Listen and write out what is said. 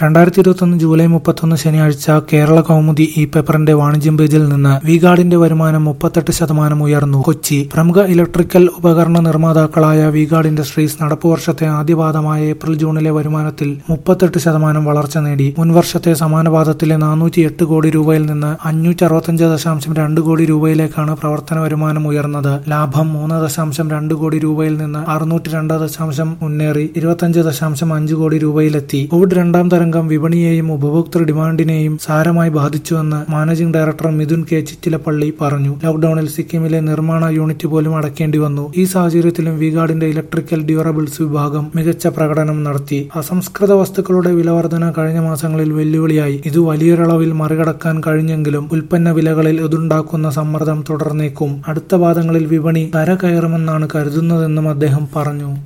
രണ്ടായിരത്തി ഇരുപത്തൊന്ന് ജൂലൈ മുപ്പത്തൊന്ന് ശനിയാഴ്ച കേരള കൗമുദി ഈ പേപ്പറിന്റെ വാണിജ്യം പേജിൽ നിന്ന് വിഗാർഡിന്റെ വരുമാനം മുപ്പത്തെട്ട് ശതമാനം ഉയർന്നു കൊച്ചി പ്രമുഖ ഇലക്ട്രിക്കൽ ഉപകരണ നിർമ്മാതാക്കളായ വിഗാർഡ് ഇൻഡസ്ട്രീസ് നടപ്പു വർഷത്തെ ആദ്യപാദമായ ഏപ്രിൽ ജൂണിലെ വരുമാനത്തിൽ മുപ്പത്തെട്ട് ശതമാനം വളർച്ച നേടി മുൻവർഷത്തെ സമാനപാദത്തിലെ നാനൂറ്റി എട്ട് കോടി രൂപയിൽ നിന്ന് അഞ്ഞൂറ്റി അറുപത്തഞ്ച് ദശാംശം രണ്ട് കോടി രൂപയിലേക്കാണ് പ്രവർത്തന വരുമാനം ഉയർന്നത് ലാഭം മൂന്ന് ദശാംശം രണ്ട് കോടി രൂപയിൽ നിന്ന് അറുന്നൂറ്റി രണ്ട് ദശാംശം മുന്നേറി ഇരുപത്തഞ്ച് ദശാംശം അഞ്ച് കോടി രൂപയിലെത്തി കോവിഡ് രണ്ടാം തരംഗം വിപണിയെയും ഉപഭോക്തൃ ഡിമാൻഡിനെയും സാരമായി ബാധിച്ചുവെന്ന് managing director Mithun K Chittilappally പറഞ്ഞു ലോക്ഡൌണിൽ സിക്കിമിലെ നിർമ്മാണ യൂണിറ്റ് പോലും അടയ്ക്കേണ്ടി വന്നു ഈ സാഹചര്യത്തിലും വിഗാർഡിന്റെ ഇലക്ട്രിക്കൽ ഡ്യൂറബിൾസ് വിഭാഗം മികച്ച പ്രകടനം നടത്തി അസംസ്കൃത വസ്തുക്കളുടെ വിലവർധന കഴിഞ്ഞ മാസങ്ങളിൽ വെല്ലുവിളിയായി ഇത് വലിയൊരളവിൽ മറികടക്കാൻ കഴിഞ്ഞെങ്കിലും ഉൽപ്പന്ന വിലകളിൽ ഇതുണ്ടാക്കുന്ന സമ്മർദ്ദം തുടർന്നേക്കും അടുത്ത പാദങ്ങളിൽ വിപണി കരകയറുമെന്നാണ് കരുതുന്നതെന്നും അദ്ദേഹം പറഞ്ഞു